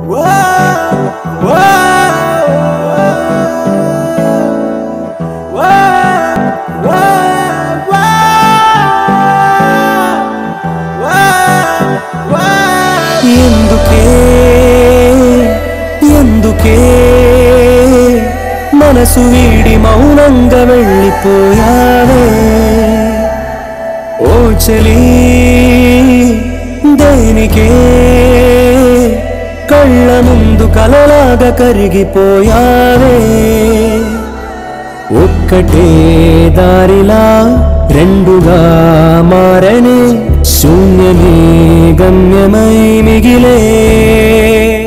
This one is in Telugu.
ఎందుకే ఎందుకే మనసు వీడి మౌనంగా వెళ్ళిపోయావే ఓ చలి దేనికే కళ్ళ ముందు కలలాగా కరిగిపోయావే ఒక్కటే దారిలా రెండుగా మారని శూన్యమే గమ్యమై మిగిలే